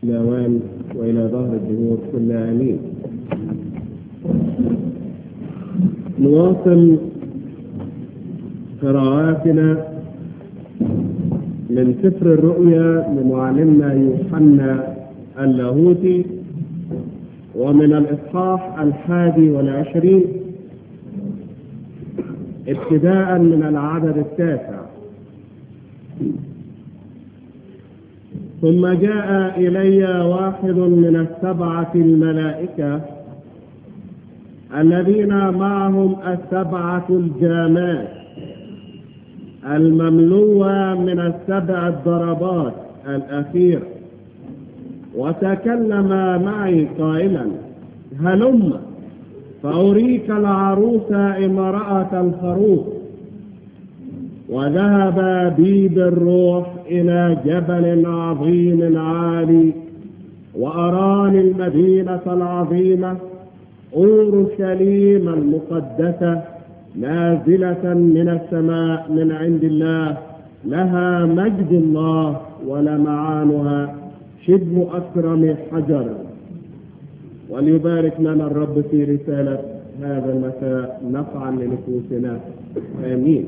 الأوان وإلى ظهر الدهور كلها آمين نواصل قراءاتنا من سفر الرؤيا لمعلمنا يوحنا اللاهوتي ومن الإصحاح الحادي والعشرين ابتداء من العدد التاسع ثم جاء إلي واحد من السبعة الملائكة الذين معهم السبعة الجامات المملوءة من السبع الضربات الأخيرة وتكلم معي قائلا هلم فأريك العروس امرأة الخروف وذهب بي بالروح إلى جبل عظيم عالي وأراني المدينة العظيمة أورشليم المقدسة نازلة من السماء من عند الله لها مجد الله ولمعانها شبه أكرم حجر وليبارك لنا الرب في رسالة هذا المساء نفعا لنفوسنا آمين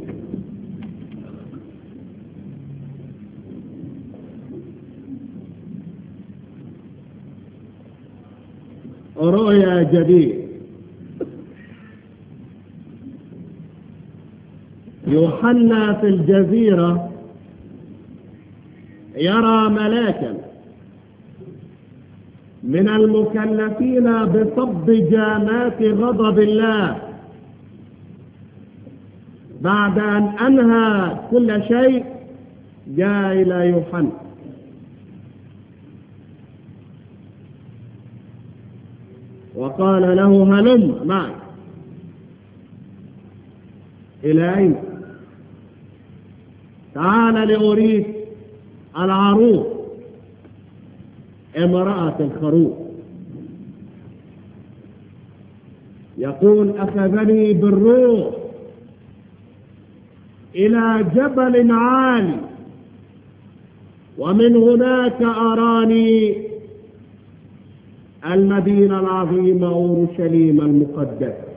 رؤيا جديد يوحنا في الجزيرة يرى ملاكا من المكلفين بصب جامات غضب الله بعد أن أنهى كل شيء جاء إلى يوحنا وقال له هلم معي إلى أين؟ تعال لأريك العروس امرأة الخروف يقول أخذني بالروح إلى جبل عالي ومن هناك أراني المدينة العظيمة أورشليم المقدسة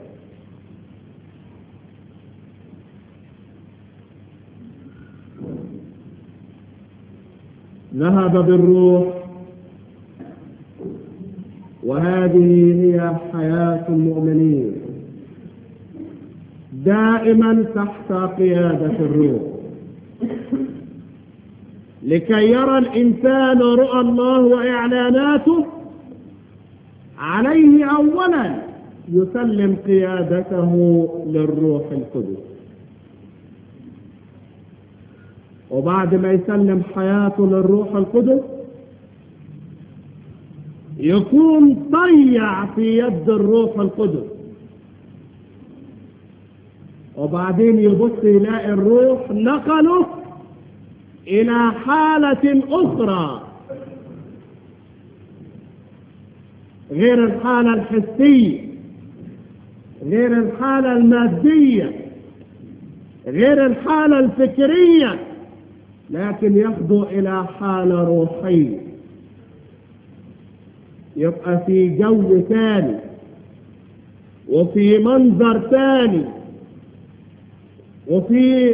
ذهب بالروح وهذه هي حياة المؤمنين دائما تحت قيادة الروح لكي يرى الإنسان رؤى الله وإعلاناته عليه أولا يسلم قيادته للروح القدس وبعد ما يسلم حياته للروح القدس يكون ضيع في يد الروح القدس وبعدين يبص يلاقي الروح نقله إلى حالة أخرى غير الحالة الحسية غير الحالة المادية غير الحالة الفكرية لكن يخضو إلى حالة روحية يبقى في جو ثاني وفي منظر ثاني وفي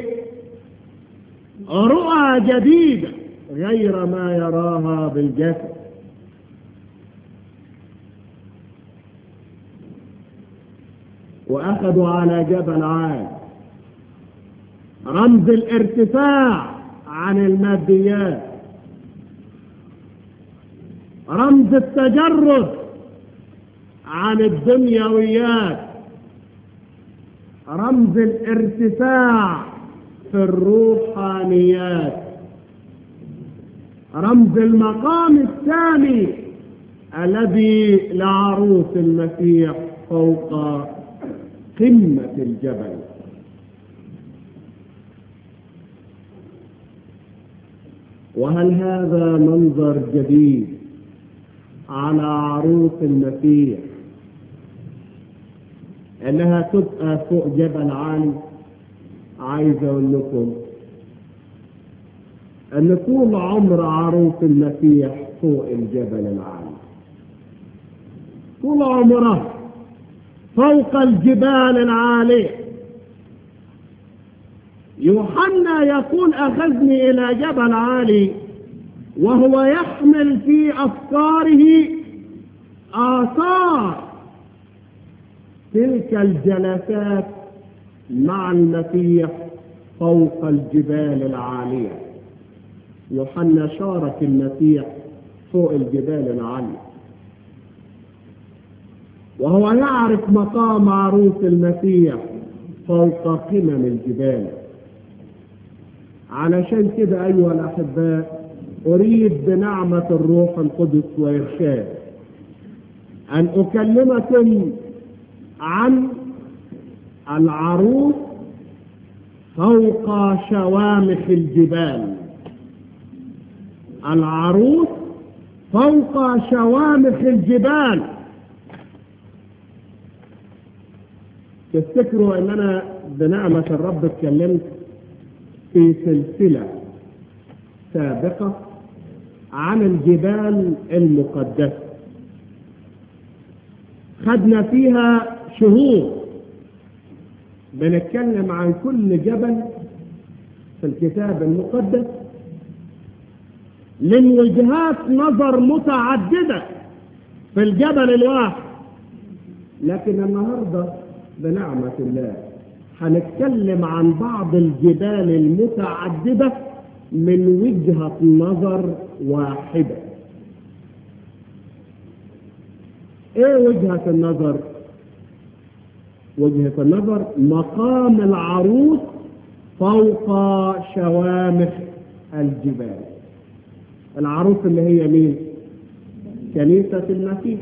رؤى جديدة غير ما يراها بالجسد وأخذوا على جبل عال رمز الارتفاع عن الماديات رمز التجرد عن الدنيويات رمز الارتفاع في الروحانيات رمز المقام الثاني الذي لعروس المسيح فوق قمة الجبل وهل هذا منظر جديد على عروس المسيح انها تبقى فوق جبل عالي عايز اقول لكم أن طول عمر عروس المسيح فوق الجبل العالي طول عمره فوق الجبال العالية يوحنا يقول أخذني إلى جبل عالي وهو يحمل في أفكاره آثار تلك الجلسات مع المسيح فوق الجبال العالية يوحنا شارك المسيح فوق الجبال العالية وهو يعرف مقام عروس المسيح فوق قمم الجبال علشان كده أيها الأحباء أريد بنعمة الروح القدس وإرشاد أن أكلمكم عن العروس فوق شوامخ الجبال العروس فوق شوامخ الجبال تفتكروا ان انا بنعمة الرب اتكلمت في سلسلة سابقة عن الجبال المقدسة خدنا فيها شهور بنتكلم عن كل جبل في الكتاب المقدس من وجهات نظر متعددة في الجبل الواحد لكن النهاردة بنعمة الله هنتكلم عن بعض الجبال المتعددة من وجهة نظر واحدة ايه وجهة النظر وجهة النظر مقام العروس فوق شوامخ الجبال العروس اللي هي مين كنيسة المسيح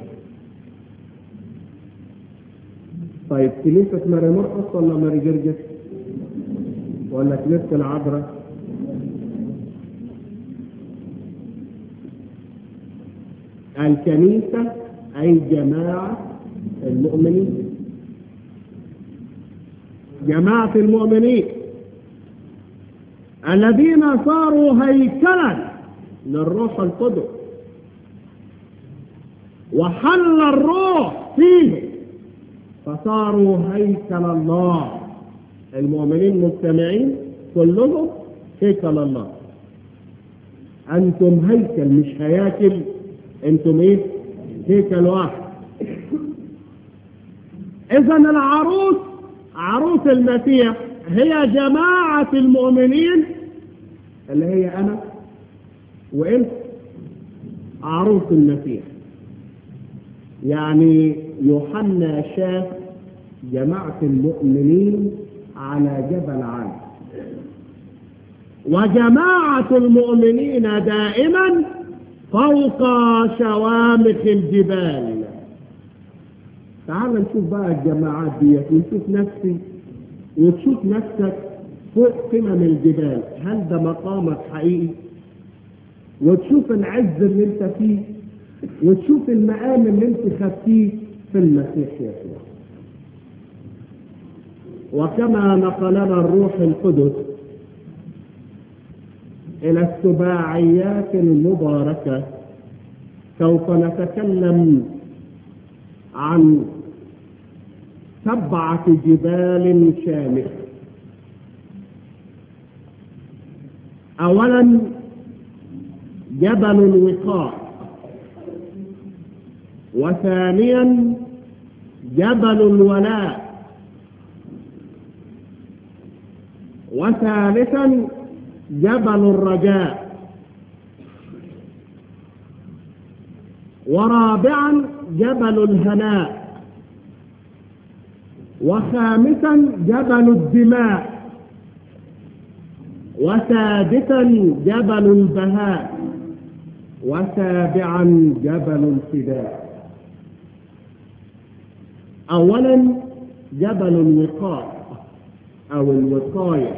طيب كنيسة ماري مرقس ولا ماري جرجس ولا كنيسة العذراء الكنيسة أي جماعة المؤمنين جماعة المؤمنين الذين صاروا هيكلا للروح القدس وحل الروح فيه فصاروا هيكل الله المؤمنين مجتمعين كلهم هيكل الله انتم هيكل مش هياكل انتم ايه هيكل واحد اذا العروس عروس المسيح هي جماعة المؤمنين اللي هي انا وانت عروس المسيح يعني يوحنا شاف جماعة المؤمنين على جبل عالي وجماعة المؤمنين دائما فوق شوامخ الجبال تعال نشوف بقى الجماعات ديت ونشوف نفسي وتشوف نفسك فوق قمم الجبال هل ده مقامك حقيقي وتشوف العز اللي انت فيه وتشوف المقام اللي انت خدتيه في المسيح يسوع وكما نقلنا الروح القدس الى السباعيات المباركه سوف نتكلم عن سبعه جبال شامخه اولا جبل الوقاء وثانيا جبل الولاء وثالثا جبل الرجاء ورابعا جبل الهناء وخامسا جبل الدماء وسادسا جبل البهاء وسابعا جبل الفداء اولا جبل الوقاء او الوقايه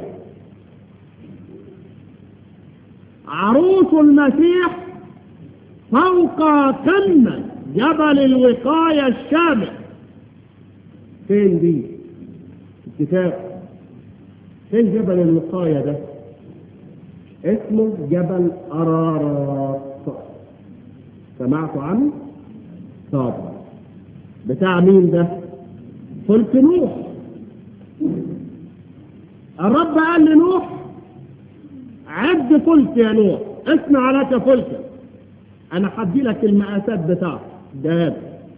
عروس المسيح فوق قمه جبل الوقايه الشامخ فين دي الكتاب فين جبل الوقايه ده اسمه جبل أرارات سمعتوا عنه؟ طب بتاع مين ده؟ فلك نوح الرب قال لنوح عد فلك يا نوح اصنع لك فلكا انا هدي لك المقاسات بتاعته ده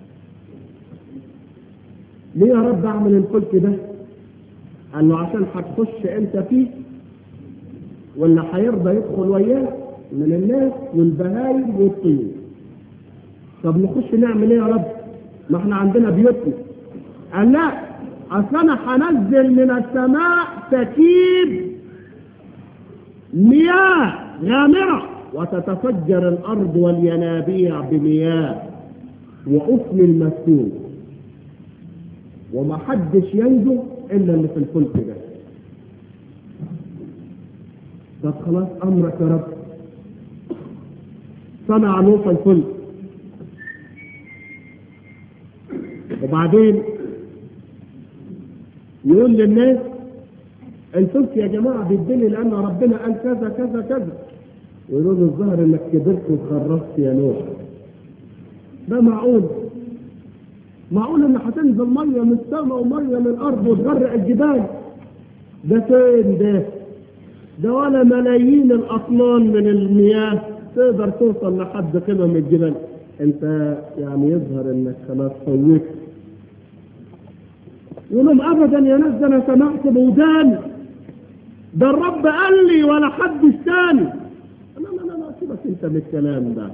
ليه يا رب اعمل الفلك ده قال له عشان هتخش انت فيه واللي هيرضى يدخل وياه من الناس والبهايم والطيور طب نخش نعمل ايه يا رب ما احنا عندنا بيوتنا قال لا اصل انا هنزل من السماء سكيب مياه غامرة وتتفجر الأرض والينابيع بمياه وأفن المسكون وما حدش ينجو إلا اللي في الفلك ده طب خلاص أمرك يا رب صنع نوح الفلك وبعدين يقول للناس الفلك يا جماعة بيدني لأن ربنا قال كذا كذا كذا ويقولوا له الظاهر انك كبرت وخرجت يا نوح ده معقول معقول ان هتنزل ميه من السماء وميه من الارض وتغرق الجبال ده فين ده ده ولا ملايين الاطنان من المياه تقدر توصل لحد قمم الجبال انت يعني يظهر انك خلاص فوت يقول لهم ابدا يا ناس ده انا سمعت بوداني ده الرب قال لي ولا حد ثاني لا لا لا لا سيبك انت من الكلام ده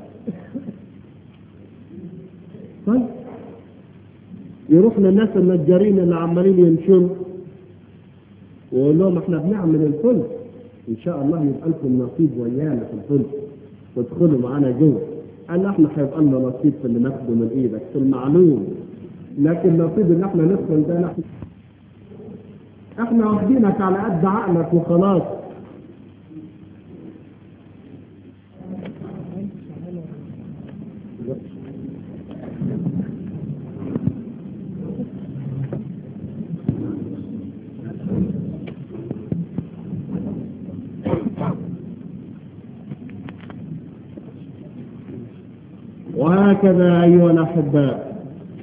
طيب يروح للناس النجارين اللي عمالين ينشروا ويقول لهم احنا بنعمل الفلك ان شاء الله يبقى لكم نصيب ويانا في الفلك وادخلوا معانا جوه قال له احنا هيبقى لنا نصيب في اللي ناخده من ايدك في المعلوم لكن نصيب ان احنا ندخل ده نحن احنا واخدينك على قد عقلك وخلاص وهكذا أيها الأحباء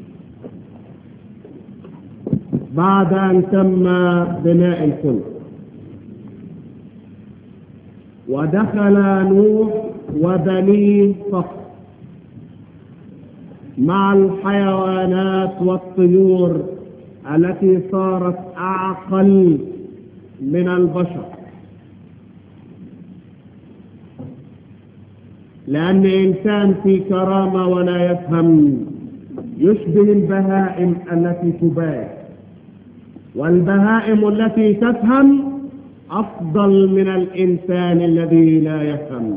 بعد أن تم بناء الفلك ودخل نوح وبنيه فقط مع الحيوانات والطيور التي صارت أعقل من البشر لأن إنسان في كرامة ولا يفهم يشبه البهائم التي تباد والبهائم التي تفهم أفضل من الإنسان الذي لا يفهم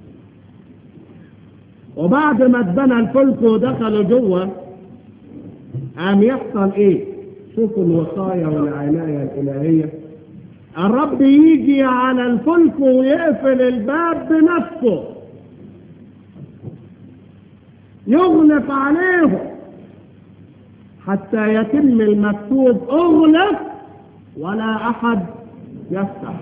وبعد ما اتبنى الفلك ودخلوا جوه قام يحصل ايه شوفوا الوصايا والعناية الإلهية الرب يجي على الفلك ويقفل الباب بنفسه يغلق عليهم حتى يتم المكتوب اغلق ولا احد يفتح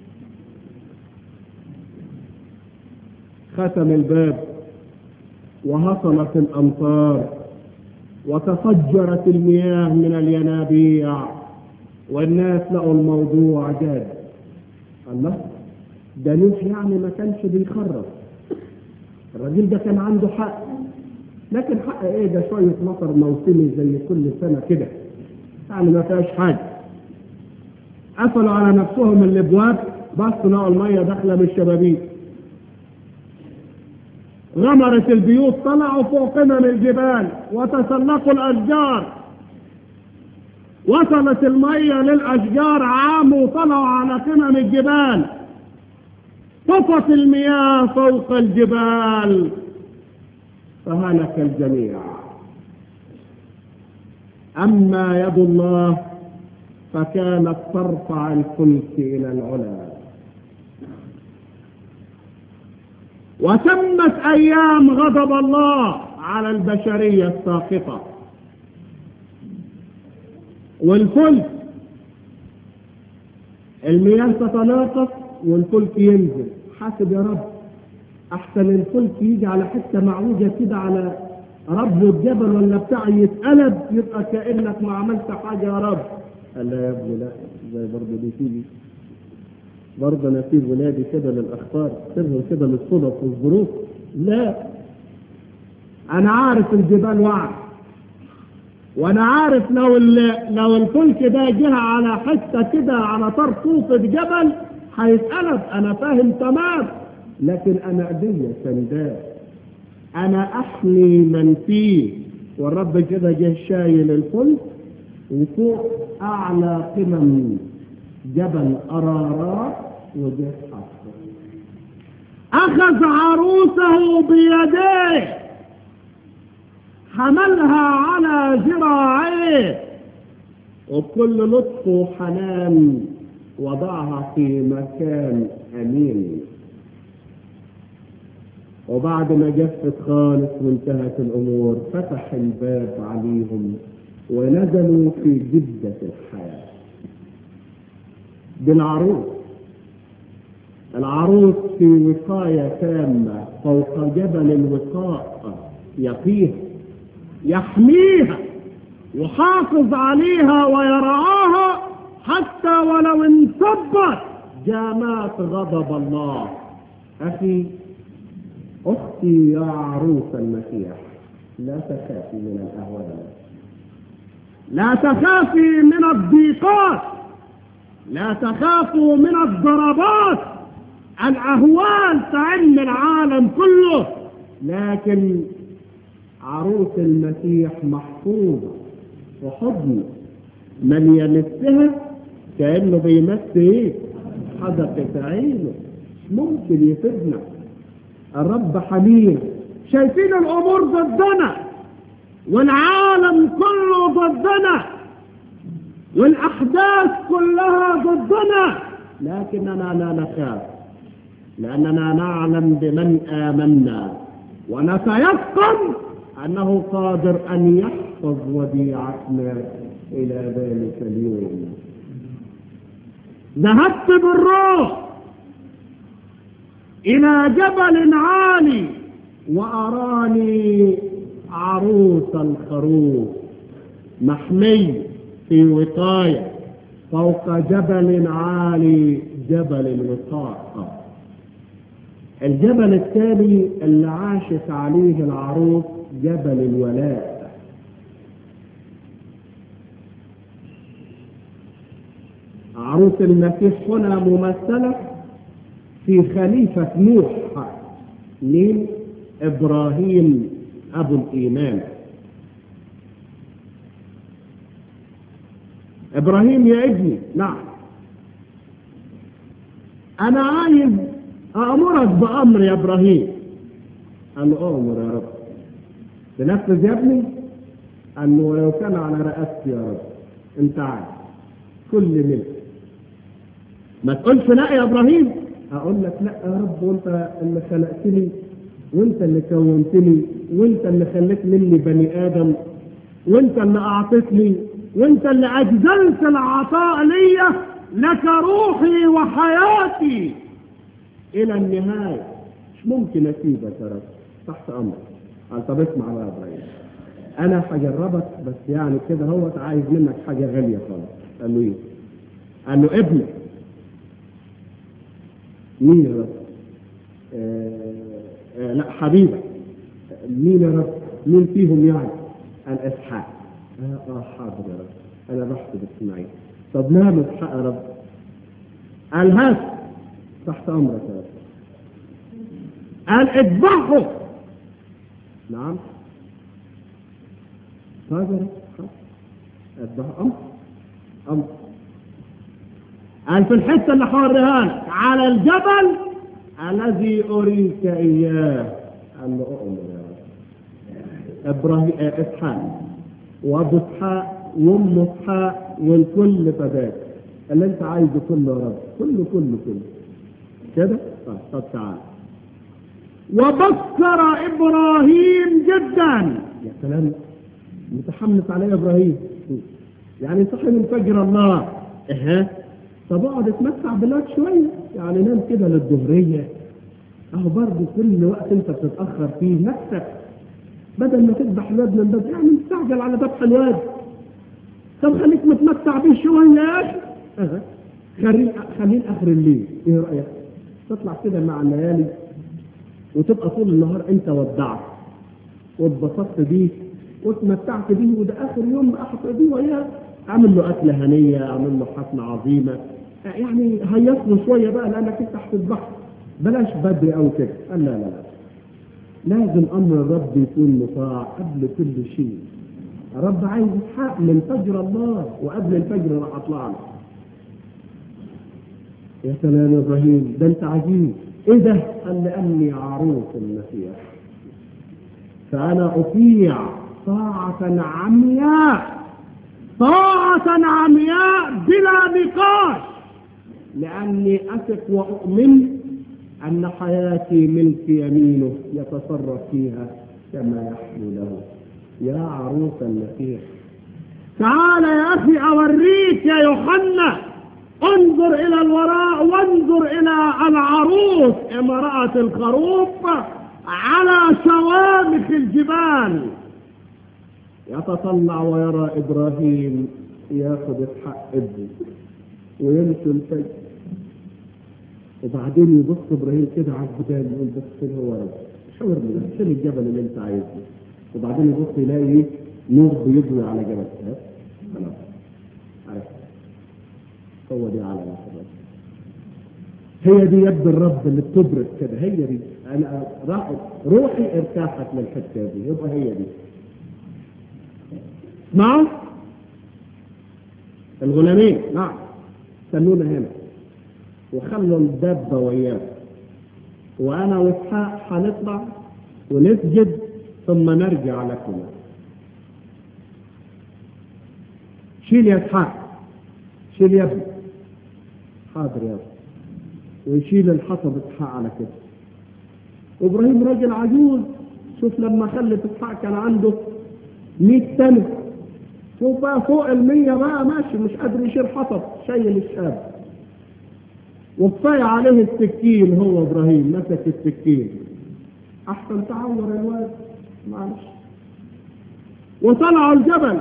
ختم الباب وهطلت الامطار وتفجرت المياه من الينابيع والناس لقوا الموضوع جاد الله ده نوح يعني ما كانش بيخرف الراجل ده كان عنده حق لكن حق ايه ده شوية مطر موسمي زي كل سنة كده يعني ما فيهاش حاجة قفلوا على نفسهم الابواب بصوا لقوا المية داخلة من الشبابيك غمرت البيوت طلعوا فوق قمم الجبال وتسلقوا الاشجار وصلت المية للاشجار عاموا وطلعوا على قمم الجبال طفت المياه فوق الجبال فهلك الجميع أما يد الله فكانت ترفع الفلك إلى العلا وتمت أيام غضب الله على البشرية الساقطة والفلك المياه تتناقص والفلك ينزل حاسب يا رب احسن الفلك يجي على حته معوجه كده على رب الجبل ولا بتاع يتقلب يبقى كانك ما عملت حاجه يا رب قال لا يا ابني لا زي برضه دي تيجي برضه انا اسيب ولادي كده للاخطار سيبهم كده للصدف والظروف لا انا عارف الجبال وعد وانا عارف لو لو الفلك ده جه على حته كده على طرف جبل هيتقلب انا فاهم تمام لكن انا ايديا سنداء انا احمي من فيه والرب كده جه شايل الفلك وفوق اعلى قمم جبل ارارات وجه حصر اخذ عروسه بيديه حملها على ذراعيه وبكل لطف وحنان وضعها في مكان امين وبعد ما جفت خالص وانتهت الامور فتح الباب عليهم ونزلوا في جدة الحياة بالعروس العروس في وقاية تامة فوق جبل الوقاء يقيها يحميها يحافظ عليها ويرعاها حتى ولو انصبت جامات غضب الله أخي أختي يا عروس المسيح لا تخافي من الأهوال لا تخافي من الضيقات لا تخافوا من الضربات الأهوال تعم العالم كله لكن عروس المسيح محفوظة وحضن من يمسها كأنه بيمس ايه حدقة عينه ممكن يفيدنا الرب حمير شايفين الامور ضدنا والعالم كله ضدنا والاحداث كلها ضدنا لكننا لا نخاف لاننا نعلم بمن امنا ونتيقن انه قادر ان يحفظ وديعتنا الى ذلك اليوم ذهبت بالروح الى جبل عالي واراني عروس الخروف محمي في وقايه فوق جبل عالي جبل الوقاء الجبل الثاني اللي عاشت عليه العروس جبل الولاء عروس المسيح هنا ممثلة في خليفة نوح مين؟ إبراهيم أبو الإيمان إبراهيم يا ابني نعم أنا عايز أأمرك بأمر يا إبراهيم قال له أمر يا رب تنفذ يا ابني قال له ولو كان على رقبتي يا رب أنت عارف كل ملك ما تقولش لا يا إبراهيم أقول لك لا يا رب وأنت اللي خلقتني وأنت اللي كونتني وأنت اللي خليت مني بني آدم وأنت اللي أعطيتني وأنت اللي أجزلت العطاء لي لك روحي وحياتي إلى النهاية مش ممكن أسيبك يا رب تحت أمرك قال طب اسمع بقى يا إبراهيم أنا هجربك بس يعني كده هو عايز منك حاجة غالية خالص قال له إيه؟ قال له ابنك مين يا رب؟ آه آه لا حبيبك مين يا رب؟ مين فيهم يعني؟ قال اسحاق اه, آه حاضر يا رب انا بحسب اسماعيل طب نعم اسحاق يا رب قال هات تحت امرك يا رب قال اذبحه نعم هذا اذبح امر امر قال في الحته اللي حوريها لك على الجبل الذي اريك اياه قال له اؤمر يا رب ابراهيم اسحاق وابو اسحاق وام اسحاق والكل فداك اللي انت عايزه كله يا رب كله كله كله كده طب طب تعال وبكر ابراهيم جدا يا سلام متحمس عليه ابراهيم يعني صحي من فجر الله اها طب اقعد اتمتع بالله شويه يعني نام كده للظهريه اهو برضه كل وقت انت بتتاخر فيه نفسك بدل ما تذبح الواد من بدري يعني مستعجل على ذبح الواد طب خليك متمتع بيه شويه يا اخي أه. خليه خليه اخر الليل ايه رايك؟ تطلع كده مع الليالي وتبقى طول النهار انت ودعت واتبسطت بيه واتمتعت بيه وده اخر يوم احط بيه وياه اعمل له اكله هنيه اعمل له حفله عظيمه يعني هيصله شويه بقى لانك انت هتذبحه بلاش بدري او كده قال لا لا لا لازم امر الرب يكون مطاع قبل كل شيء الرب عايز اسحاق من فجر الله وقبل الفجر راح اطلع له يا سلام يا ابراهيم ده انت عجيب ايه ده؟ قال لاني عروس المسيح فانا اطيع طاعة عمياء طاعة عمياء بلا نقاش لاني اثق واؤمن ان حياتي ملك يمينه يتصرف فيها كما يحلو له يا عروس المسيح تعال يا اخي اوريك يا يوحنا انظر الى الوراء وانظر الى العروس امرأة الخروف على شوامخ الجبال يتطلع ويرى ابراهيم ياخذ اسحاق ابنه ويمشي الفجر وبعدين يبص ابراهيم كده على الجبال يقول بس فين هو رب شاور لي فين الجبل اللي انت عايزه وبعدين يبص يلاقي نور بيضوي على جبل خلاص عرفت هو دي على الرب هي دي يد الرب اللي بتبرد كده هي دي انا روحي ارتاحت من الحته دي يبقى هي دي اسمعوا الغلامين نعم استنونا هنا وخلوا الدابة وياه وأنا وإسحاق هنطلع ونسجد ثم نرجع لكم شيل يا إسحاق شيل يا ابني حاضر يا ابني ويشيل الحطب إسحاق على كده وإبراهيم راجل عجوز شوف لما خلف إسحاق كان عنده 100 سنة شوف بقى فوق المية بقى ماشي مش قادر يشيل حطب شايل الشاب وكفاية عليه السكين هو ابراهيم مسك السكين احسن تعور الواد معلش وطلعوا الجبل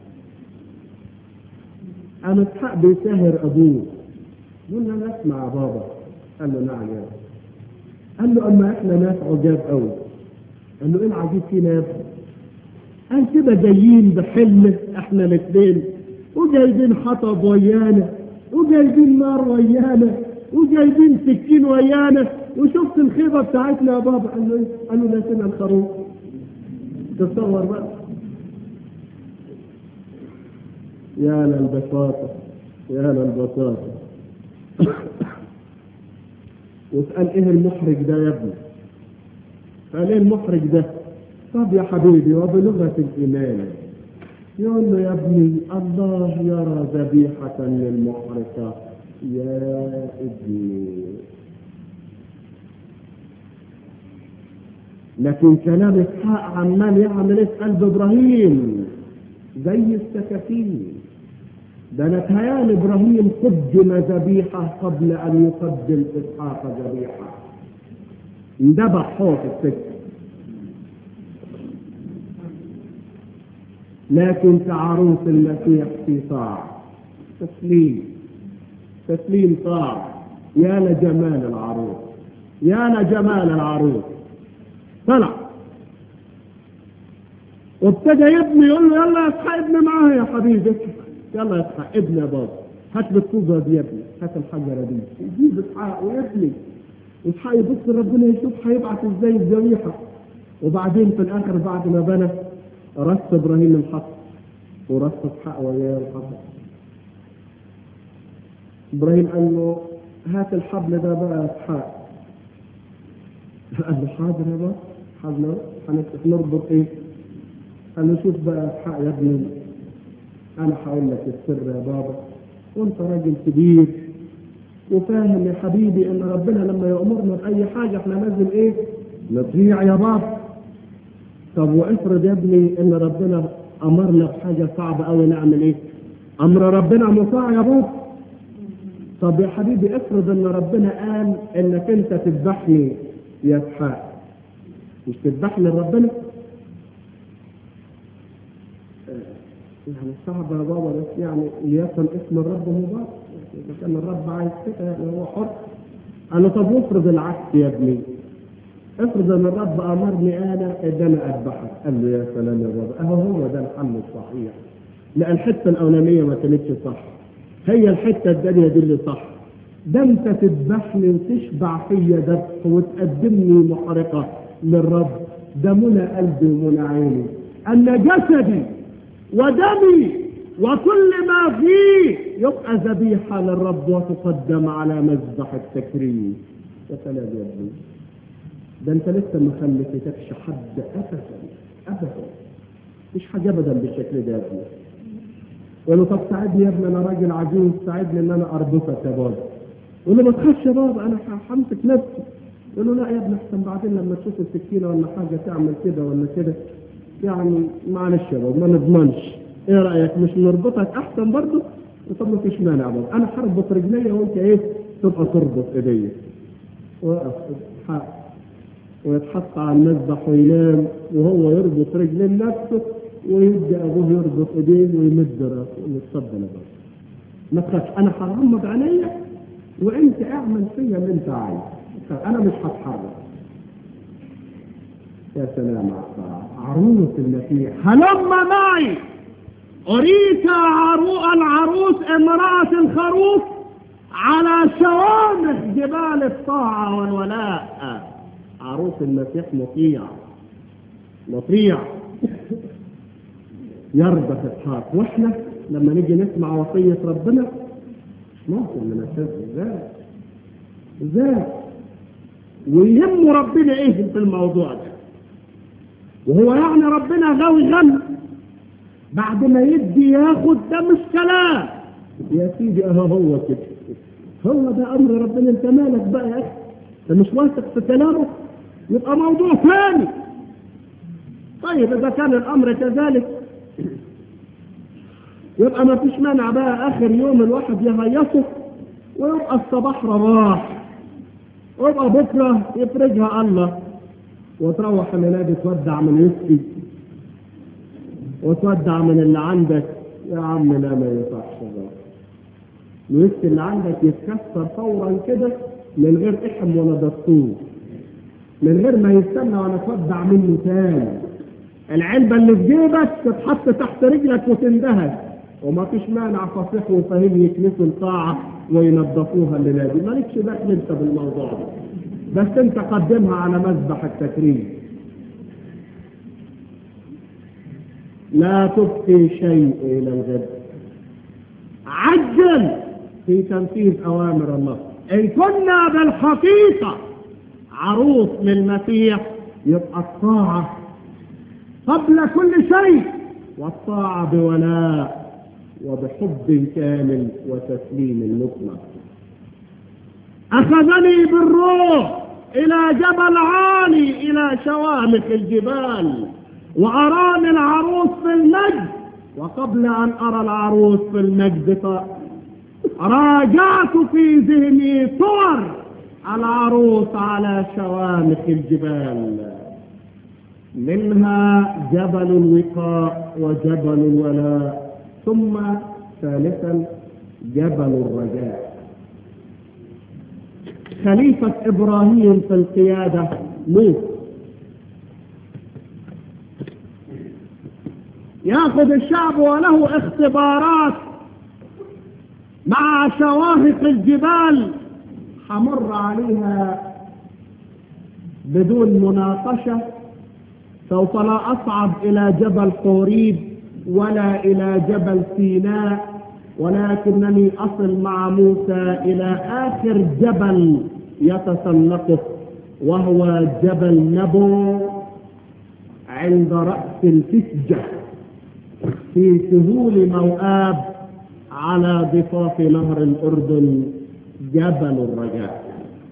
قام اسحاق بيسهر ابوه قلنا نسمع يا بابا قال له نعم يا بابا قال له اما احنا ناس عجاب قوي قال له ايه العجيب فينا يا ابني قال كده جايين بحلم احنا الاثنين وجايبين حطب ويانا وجايبين نار ويانا وجايبين سكين ويانا وشفت الخيبه بتاعتنا يا بابا قال له ايه؟ قال له ناسينا الخروف تصور بقى يا للبساطة يا للبساطة واسأل ايه المحرج ده يا ابني قال ايه المحرج ده طب يا حبيبي وبلغة الإيمان يقول له يا ابني الله يرى ذبيحة للمحرقة يا ابني لكن كلام اسحاق عمال يعمل ايه في قلب ابراهيم زي السكاكين ده نتهيال ابراهيم قدم ذبيحه قبل ان يقدم اسحاق ذبيحه اندبح هو في السكه لكن كعروس المسيح في طاعة تسليم تسليم طاعة يا لجمال العروس يا لجمال العروس طلع وابتدى يبني يقول له يلا يا اسحاق ابني معايا يا حبيبي يلا يا اسحاق ابني يا بابا هات لي الطوبة دي يا ابني هات الحجرة دي يجيب اسحاق ويبني اسحاق يبص ربنا يشوف هيبعت ازاي الذبيحة وبعدين في الاخر بعد ما بنى رص ابراهيم الحطب ورص اسحاق وياه الحطب ابراهيم قال له هات الحبل ده بقى يا اسحاق قال له حاضر يا بابا حاضر هنربط ايه؟ قال له شوف بقى يا اسحاق يا ابني انا هقول لك السر يا بابا وانت راجل كبير وفاهم يا حبيبي ان ربنا لما يامرنا باي حاجه احنا لازم ايه؟ نطيع يا بابا طب وافرض يا ابني ان ربنا امرنا بحاجه صعبه قوي نعمل ايه؟ امر ربنا مطاع يا بابا طب يا حبيبي افرض ان ربنا قال انك انت تذبحني يا اسحاق مش تذبح لربنا يعني صعب يا بابا بس يعني ليكن اسم الرب مبارك اذا كان الرب عايز كده يعني هو حر انا طب افرض العكس يا ابني افرض ان الرب امرني انا ان انا اذبحك قال له يا سلام يا رب اهو هو ده الحل الصحيح لا الحته الاولانيه ما كانتش صح هي الحته الثانيه دي اللي صح ده انت تذبحني وتشبع فيا ذبح وتقدمني محرقه للرب ده منى قلبي ومنى عيني ان جسدي ودمي وكل ما فيه يبقى ذبيحه للرب وتقدم على مذبح التكريم يا سلام يا ابني ده انت لسه ما خلفتكش حد ابدا ابدا مش حاجه ابدا بالشكل ده يا ابني يقول له طب ساعدني يا ابني انا راجل عجوز ساعدني ان انا اربطك يا بابا يقول له ما تخافش يا بابا انا همسك نفسي يقول له لا يا ابني احسن بعدين لما تشوف السكينه ولا حاجه تعمل كده ولا كده يعني معلش يا بابا ما نضمنش ايه رايك مش نربطك احسن برضه طب ما فيش مانع بابا انا هربط رجليا وانت ايه تبقى تربط ايديا وقف حق ويتحط على المذبح وينام وهو يربط رجلين نفسه ويبدا ابوه يربط ايديه ويمد راسه يقول له اتفضل يا بابا ما تخافش انا هغمض عينيا وانت اعمل فيا اللي انت عايز انا مش هتحرك يا سلام على الطاعة عروس المسيح هلم معي أريك عرو العروس امرأة الخروف على شوامخ جبال الطاعة والولاء عروس المسيح مطيع مطيع يرضى اسحاق واحنا لما نيجي نسمع وصية ربنا مش ممكن ننفذها ازاي ازاي ويهم ربنا ايه في الموضوع ده وهو يعني ربنا غاوي غم بعد ما يدي ياخد ده مش كلام يا سيدي اهو هو كده هو ده امر ربنا انت مالك بقى يا اخي انت مش واثق في كلامه يبقى موضوع ثاني طيب اذا كان الامر كذلك يبقى ما فيش مانع بقى اخر يوم الواحد يهيصه ويبقى الصباح رواح ويبقى بكره يفرجها الله وتروح النادي تودع من يسقي وتودع من اللي عندك يا عم لا ما ينفعش الويسكي اللي عندك يتكسر فورا كده من غير احم ولا دستور من غير ما يستنى ولا تودع منه تاني العلبة اللي في جيبك تتحط تحت رجلك وتندهش وما فيش مانع فصيح وفهيم يكنسوا القاعة وينظفوها الليلة دي مالكش دخل انت بالموضوع ده بس انت قدمها على مذبح التكريم لا تبقي شيء الى الغد عجل في تنفيذ اوامر الله ان كنا بالحقيقه عروس للمسيح يبقى الطاعه قبل كل شيء والطاعه بولاء وبحب كامل وتسليم مطلق أخذني بالروح إلى جبل عالي إلى شوامخ الجبال وأراني العروس في المجد وقبل أن أرى العروس في المجد راجعت في ذهني صور العروس على شوامخ الجبال منها جبل الوقاء وجبل الولاء ثم ثالثا جبل الرجاء خليفة إبراهيم في القيادة لوط ياخذ الشعب وله اختبارات مع شواهق الجبال حمر عليها بدون مناقشة سوف لا أصعد إلى جبل حوريب ولا إلى جبل سيناء ولكنني أصل مع موسى إلى آخر جبل يتسلقه وهو جبل نبو عند رأس الفسجة في سهول موآب على ضفاف نهر الأردن جبل الرجاء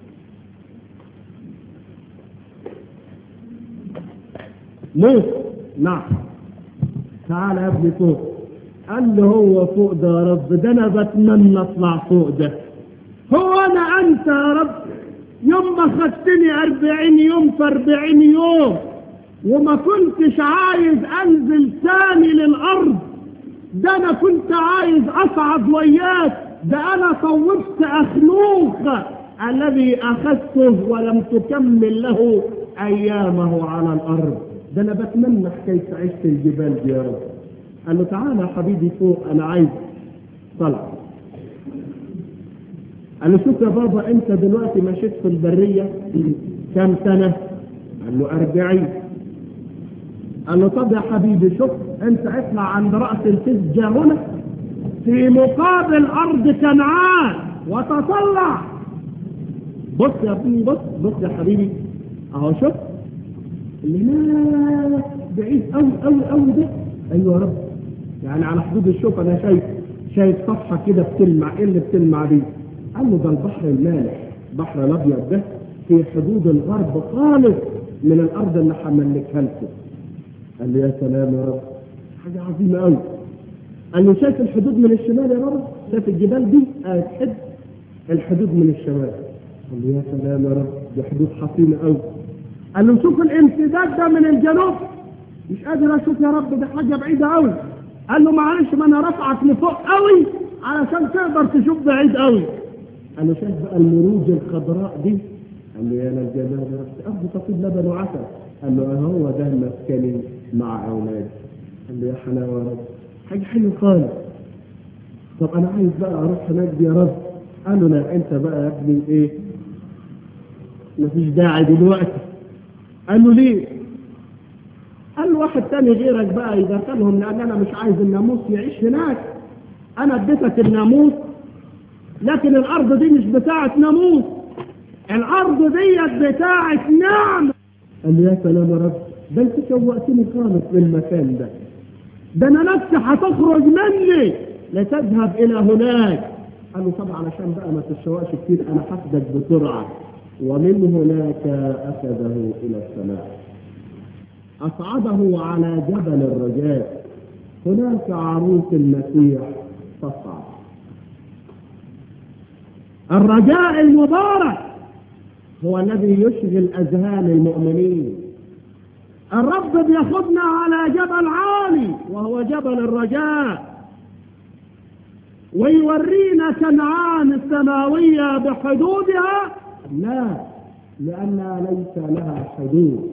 موسى نعم تعال يا ابني فوق قال له هو فوق ده يا رب ده انا بتمنى اطلع فوق ده هو انا انت يا رب يوم ما خدتني أربعين يوم في أربعين يوم وما كنتش عايز أنزل ثاني للأرض ده أنا كنت عايز أصعد وياك ده أنا صوبت أخلوق الذي أخذته ولم تكمل له أيامه على الأرض ده أنا بتمنى حكاية عشت الجبال دي يا رب قال له تعالى يا حبيبي فوق أنا عايز طلع قال له شوف يا بابا أنت دلوقتي مشيت في البرية كم سنة؟ قال له أربعين قال له طب يا حبيبي شوف أنت اطلع عند رأس الفزجة هنا في مقابل أرض كنعان وتطلع بص يا ابني بص بص يا حبيبي اهو شوف اللي هناك بعيد قوي قوي قوي ده ايوه يا رب يعني على حدود الشوف انا شايف شايف صفحه كده بتلمع ايه اللي بتلمع دي؟ قال له ده البحر المالح البحر الابيض ده في حدود الغرب خالص من الارض اللي هملكها لكم قال له يا سلام يا رب حاجه عظيمه قوي قال له شايف الحدود من الشمال يا رب شايف الجبال دي هتحد الحدود من الشمال قال له يا سلام يا رب دي حدود حصينه قوي قال له شوف الامتداد ده من الجنوب مش قادر اشوف يا رب دي حاجه بعيده قوي قال له معلش ما انا رافعك لفوق قوي علشان تقدر تشوف بعيد قوي قال له شايف بقى المروج الخضراء دي قال له يا للجمال يا رب ارض تفيض لبن وعسل قال له هو ده مسكني مع اولادي قال له يا حلاوه يا رب حاجه حلوه خالص طب انا عايز بقى اروح هناك دي يا رب قال له لا انت بقى يا ابني ايه مفيش داعي دلوقتي قال له ليه قال له واحد تاني غيرك بقى يدخلهم لان انا مش عايز الناموس يعيش هناك انا اديتك الناموس لكن الارض دي مش بتاعه ناموس الارض ديت بتاعه نعمه قال له يا سلام يا رب ده انت شوقتني خالص للمكان ده ده انا نفسي هتخرج مني لتذهب الى هناك قال له طب علشان بقى ما تتشوقش كتير انا هاخدك بسرعه ومن هناك اخذه الى السماء اصعده على جبل الرجاء هناك عروس المسيح تصعد الرجاء المبارك هو الذي يشغل اذهان المؤمنين الرب بياخذنا على جبل عالي وهو جبل الرجاء ويورينا كنعان السماوية بحدودها لا لأنها ليس لها حدود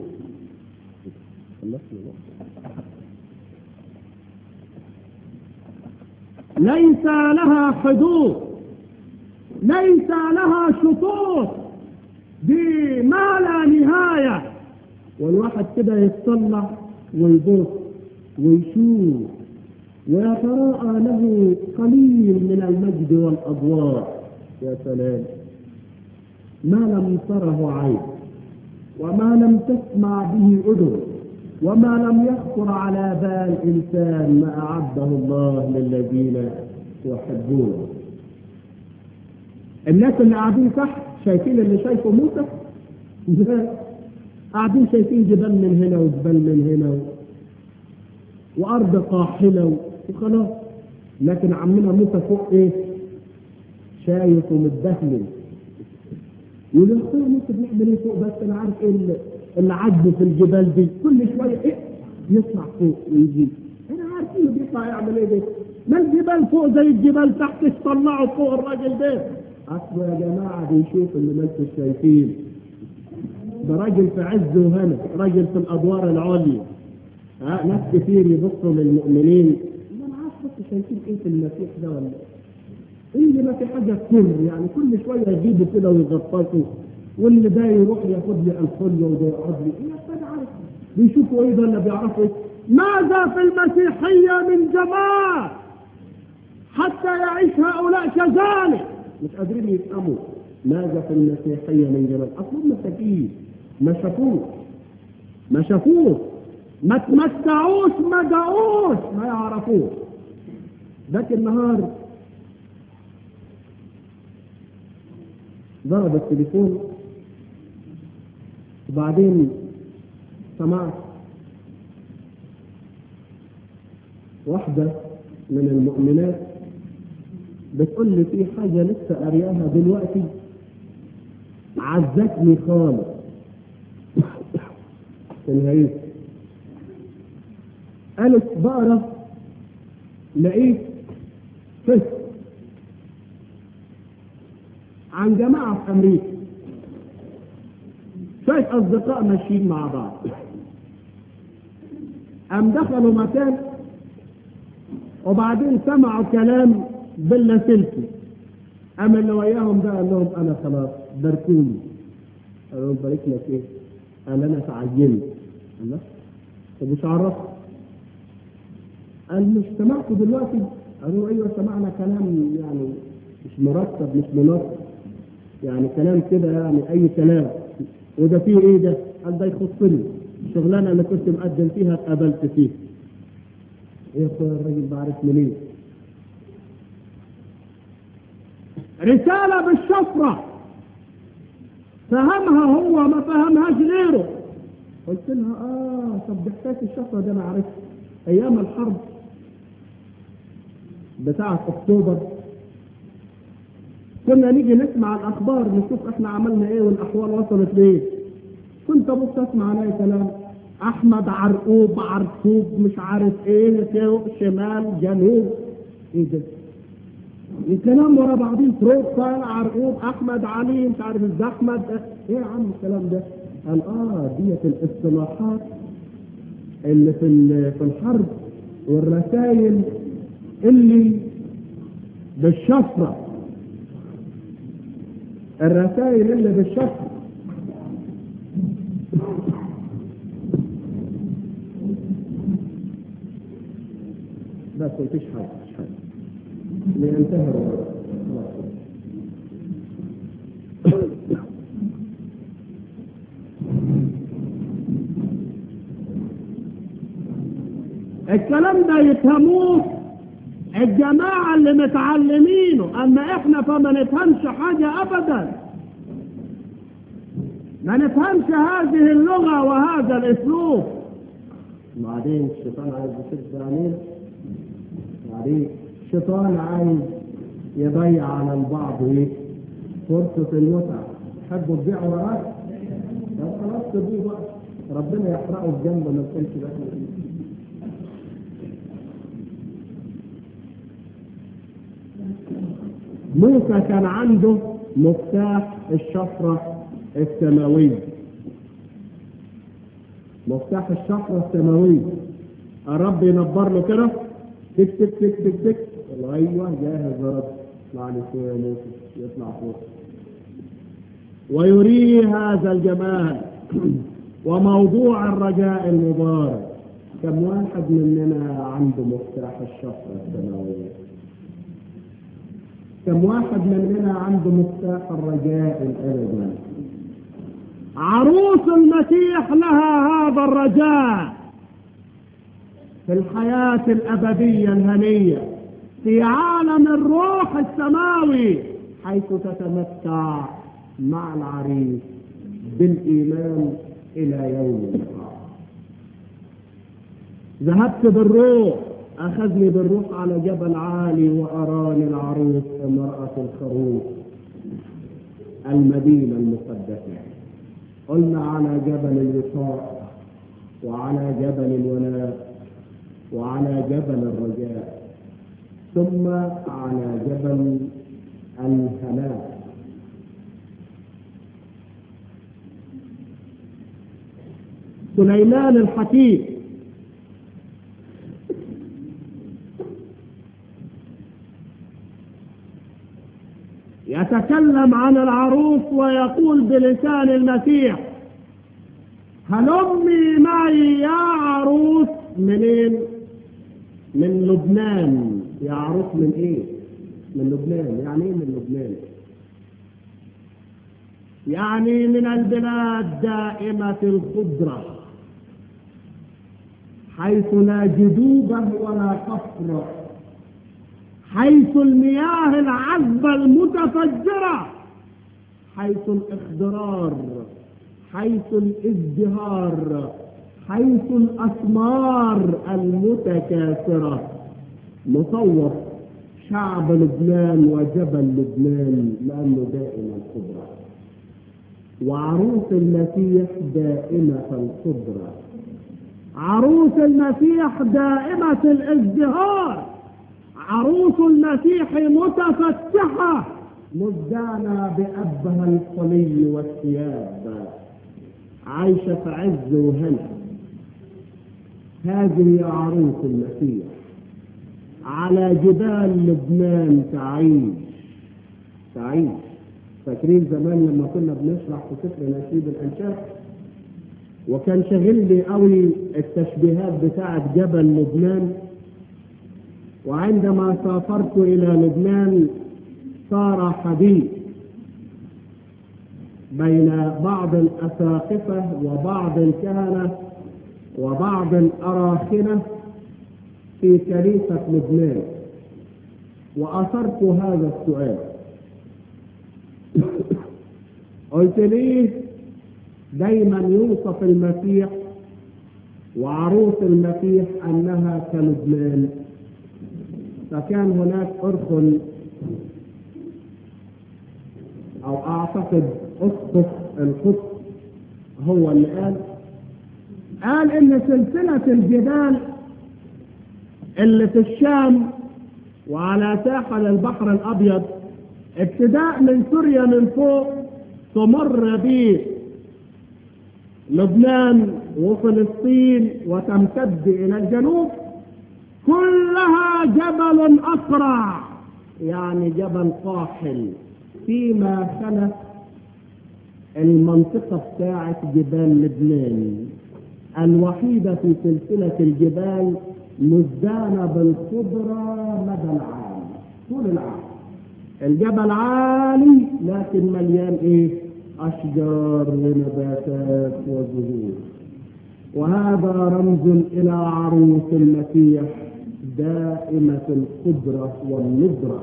ليس لها حدود ليس لها شطوط دي ما لا نهاية والواحد كده يتطلع ويبص ويشوف ويتراءى له قليل من المجد والأضواء يا سلام ما لم تره عين وما لم تسمع به أذن وما لم يخطر على بال إنسان ما أعده الله للذين يحبونه الناس اللي قاعدين تحت شايفين اللي شايفه موسى قاعدين شايفين جبال من هنا وجبال من هنا وأرض قاحلة وخلاص لكن عمنا موسى فوق ايه شايف ومتدهمل يقول الاخويا موسى بيعمل ايه فوق بس انا عارف ايه اللي, اللي عاجبه في الجبال دي كل شويه ايه يطلع فوق ويجي انا عارف انه بيطلع يعمل ايه ده ما الجبال فوق زي الجبال تحت تطلعوا فوق الراجل ده اصله يا جماعه بيشوف اللي ما انتم شايفين ده راجل في عز وهنا راجل في الادوار العليا ها ناس كتير يبصوا للمؤمنين ما انا عارف بس شايفين ايه في المسيح ده ولا ايه اللي ما في حاجه تكون يعني كل شويه يجيبوا كده ويغطسوا واللي ده يروح ياخد لي الفل وده يقعد لي ايه انا عارف بيشوفوا ايه ده اللي بيعرفوا ايه ماذا في المسيحيه من جمال حتى يعيش هؤلاء كذلك مش قادرين يفهموا ماذا في المسيحيه من جمال اصلا مساكين ما شافوش ما شافوش ما تمتعوش ما دعوش ما يعرفوش ذاك النهار ضرب التليفون وبعدين سمعت واحدة من المؤمنات بتقول لي في حاجة لسه قرياها دلوقتي عزتني خالص في نهايته قالت بقرة لقيت فس عن جماعة في أمريكا شوية أصدقاء ماشيين مع بعض أم دخلوا مكان وبعدين سمعوا كلام باللاسلكي أما اللي وياهم ده قال لهم أنا خلاص باركوني قال لهم بارك لك إيه؟ قال أنا تعينت قال لا طب مش عرفت قال مش سمعتوا دلوقتي قالوا ايوه سمعنا كلام يعني مش مرتب مش منظم يعني كلام كده يعني اي كلام وده فيه ايه ده؟ قال ده يخصني الشغلانه اللي كنت مقدم فيها اتقبلت فيها ايه يا اخويا الراجل بعرف منين؟ رسالة بالشفرة فهمها هو ما فهمهاش غيره قلت لها اه طب دي حكايه الشفرة ده انا عرفتها ايام الحرب بتاعة اكتوبر كنا نيجي نسمع الاخبار نشوف احنا عملنا ايه والاحوال وصلت لايه كنت ابص اسمع الاقي كلام احمد عرقوب عرقوب مش عارف ايه فوق شمال جنوب ايه ده الكلام ورا بعضين بروفايل عرقوب احمد علي مش عارف ازاي احمد ايه يا عم الكلام ده قال اه ديت الاصطلاحات اللي في في الحرب والرسائل اللي بالشفرة الرسائل اللي بالشفرة بس مفيش حاجة مفيش حاجة لينتهي الكلام ده يفهموه الجماعة اللي متعلمينه أما إحنا فما نفهمش حاجة أبدا ما نفهمش هذه اللغة وهذا الأسلوب بعدين الشيطان عايز يشد علينا بعدين الشيطان عايز يضيع على البعض ايه فرصة المتعة تحبوا تبيعوا وراك طب خلاص سيبوه بقى ربنا يحرقه في جنبه ما تكونش داخل فيه موسى كان عنده مفتاح الشفرة السماوية مفتاح الشفرة السماوية الرب ينبر له كده تك تك تك تك تك ايوه جاهز يا رب اطلع لي شويه يا موسى يطلع فوق ويريه هذا الجمال وموضوع الرجاء المبارك كم واحد مننا عنده مفتاح الشفرة السماوية كم واحد مننا عنده مفتاح الرجاء الأبدي عروس المسيح لها هذا الرجاء في الحياة الأبدية الهنية في عالم الروح السماوي حيث تتمتع مع العريس بالإيمان إلى يوم اللقاء ذهبت بالروح أخذني بالروح على جبل عالي وأراني العروس امرأة الخروف المدينة المقدسة قلنا على جبل الوفاء وعلى جبل الولاء وعلى جبل الرجاء ثم على جبل الهلاك سليمان الحكيم يتكلم عن العروس ويقول بلسان المسيح هلمي معي يا عروس منين من لبنان يا عروس من ايه من لبنان يعني ايه من لبنان يعني من البلاد دائمة الخضرة حيث لا جدوبة ولا قفر حيث المياه العذبة المتفجرة حيث الاخضرار حيث الازدهار حيث الأثمار المتكاثرة مصور شعب لبنان وجبل لبنان لأنه دائما الخضرة وعروس المسيح دائمة القدرة عروس المسيح دائمة الازدهار عروس المسيح متفتحة مزدانة بأبها الحلي والثياب عايشة في عز وهنا هذه عروس المسيح على جبال لبنان تعيش تعيش فاكرين زمان لما كنا بنشرح في سفر نشيد الانشاد وكان شاغلني قوي التشبيهات بتاعه جبل لبنان وعندما سافرت الى لبنان صار حديث بين بعض الاساقفه وبعض الكهنه وبعض الاراخنه في كنيسه لبنان واثرت هذا السؤال قلت ليه دايما يوصف المسيح وعروس المسيح انها كلبنان فكان هناك ارخ او اعتقد اسقف القدس هو اللي قال قال ان سلسله الجبال اللي في الشام وعلى ساحل البحر الابيض ابتداء من سوريا من فوق تمر به لبنان وفلسطين وتمتد الى الجنوب كلها جبل اقرع يعني جبل قاحل فيما خلف المنطقه بتاعه جبال لبنان الوحيده في سلسله الجبال مزدانه بالخضره مدى العام طول العام الجبل عالي لكن مليان ايه اشجار ونباتات وزهور وهذا رمز الى عروس المسيح دائمة القدرة والنضرة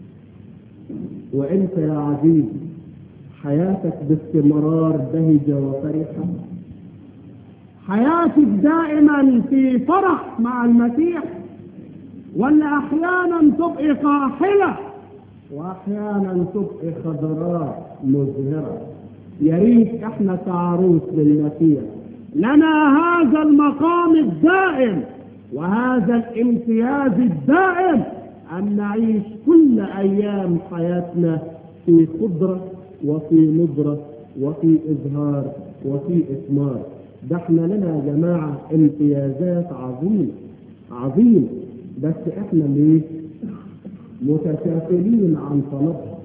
وانت يا عزيزي حياتك باستمرار بهجة وفرحة حياتك دائما في فرح مع المسيح ولا احيانا تبقي قاحله واحيانا تبقي خضراء مزهره يا ريت احنا كعروس للمسيح لنا هذا المقام الدائم وهذا الامتياز الدائم ان نعيش كل ايام حياتنا في خضره وفي نضره وفي ازهار وفي اثمار ده احنا لنا يا جماعه امتيازات عظيمه عظيمه بس احنا ليه متكافلين عن طلبها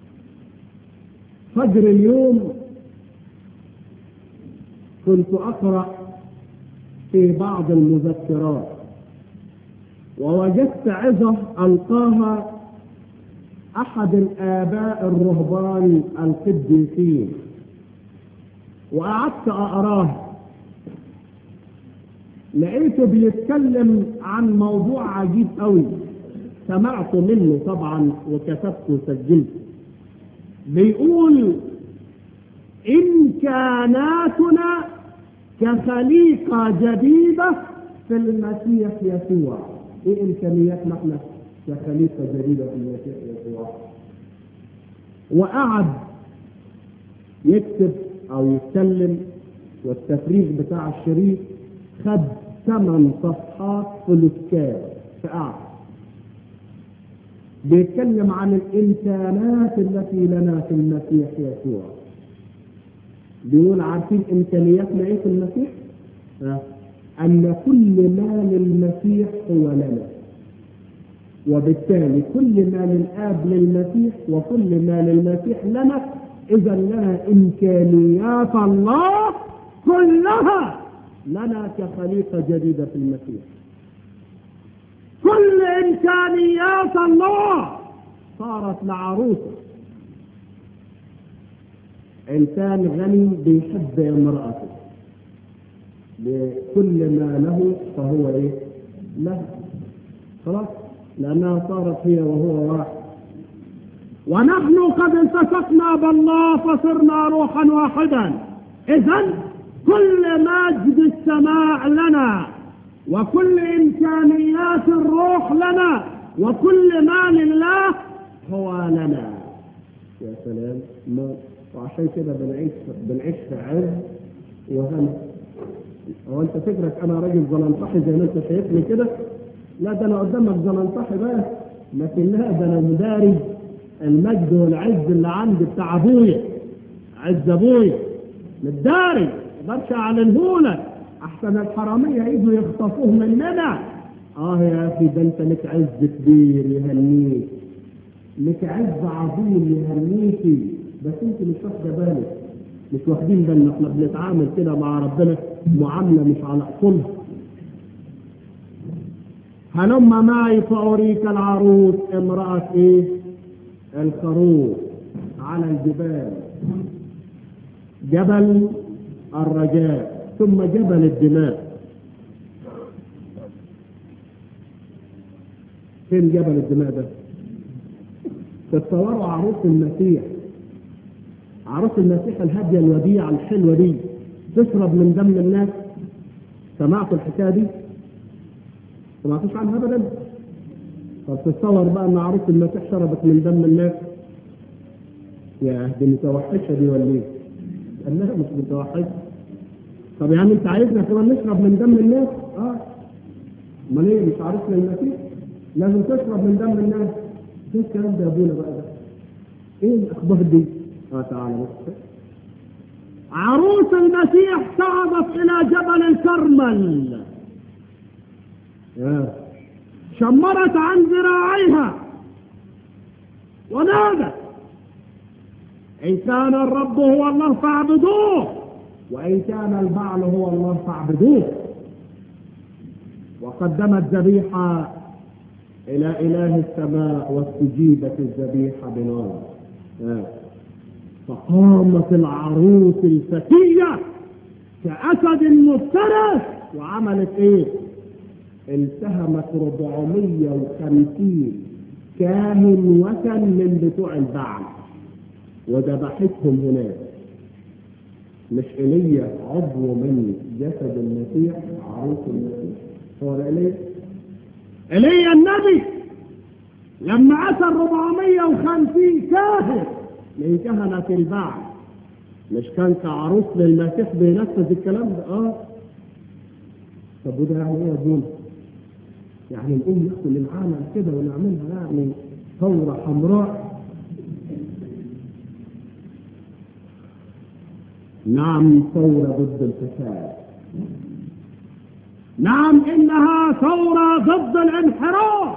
فجر اليوم كنت اقرا في بعض المذكرات ووجدت عظه القاها احد الاباء الرهبان القديسين وقعدت اقراه لقيته بيتكلم عن موضوع عجيب قوي سمعت منه طبعا وكتبت وسجلت بيقول إمكاناتنا كخليقة جديدة في المسيح يسوع إيه إمكانياتنا إحنا كخليقة جديدة في المسيح يسوع وقعد يكتب أو يتكلم والتفريغ بتاع الشريط خد ثمان صفحات فلوسكاب فقعد بيتكلم عن الامكانات التي لنا في المسيح يسوع بيقول عارفين امكانياتنا ايه في المسيح ها؟ ان كل ما للمسيح هو لنا وبالتالي كل ما للاب للمسيح وكل ما للمسيح لنا اذا لنا امكانيات الله كلها لنا كخليقه جديده في المسيح كل امكانيات الله صارت لعروسه انسان غني بيحب امراته بكل ما له فهو ايه له خلاص لانها صارت هي وهو واحد ونحن قد التصقنا بالله فصرنا روحا واحدا اذا كل مجد السماء لنا وكل امكانيات الروح لنا وكل ما لله هو لنا يا سلام ما وعشان كده بنعيش بنعيش في عز وهنا هو انت فكرك انا راجل زلنطحي زي ما انت شايفني كده لا ده انا قدامك زلنطحي بقى لكن لا ده انا مداري المجد والعز اللي عندي بتاع ابويا عز ابويا متداري مقدرش اعلنهولك احسن الحراميه يجوا يخطفوه مننا اه يا اخي ده انت لك عز كبير يهنيك لك عز عظيم يهنيكي بس انت مش واخده بالك مش واخدين بالنا احنا بنتعامل كده مع ربنا معامله مش على اصولها هلم معي فأريك العروس امرأة ايه الخروف على الجبال جبل الرجاء ثم جبل الدماء فين جبل الدماء ده تتصوروا عروس المسيح عروس المسيح الهادية الوديعة الحلوة دي تشرب من دم الناس سمعتوا الحكاية دي؟ سمعتوش عنها أبدا؟ طب تتصور بقى إن عروس المسيح شربت من دم الناس يا دي متوحشة دي ولا إيه؟ قال لها مش متوحشة طب يعني أنت عايزنا كمان نشرب من دم الناس؟ أه أمال إيه مش عروس المسيح؟ لازم تشرب من دم الناس ايه الكلام ده يا ابونا بقى ده؟ ايه الاخبار دي؟ اه تعالى بس عروس المسيح صعدت الى جبل الكرمل آه. شمرت عن ذراعيها ونادت ان كان الرب هو الله فاعبدوه وان كان البعل هو الله فاعبدوه وقدمت ذبيحه إلى إله السماء واستجيبت الذبيحة بنار آه. فقامت العروس الفتية كأسد مفترس وعملت إيه؟ التهمت 450 كاهن وثن من بتوع البعل وذبحتهم هناك مش ايليا عضو من جسد المسيح عروس المسيح هو ده ايليا ايليا النبي لما أتى 450 كاهن من كهنة البعل مش كان كعروس للمسيح بينفذ الكلام ده اه طب وده يعني ايه يا ابونا؟ يعني نقوم ناكل العالم كده ونعملها يعني ثورة حمراء نعم ثورة ضد الفساد نعم إنها ثورة ضد الانحراف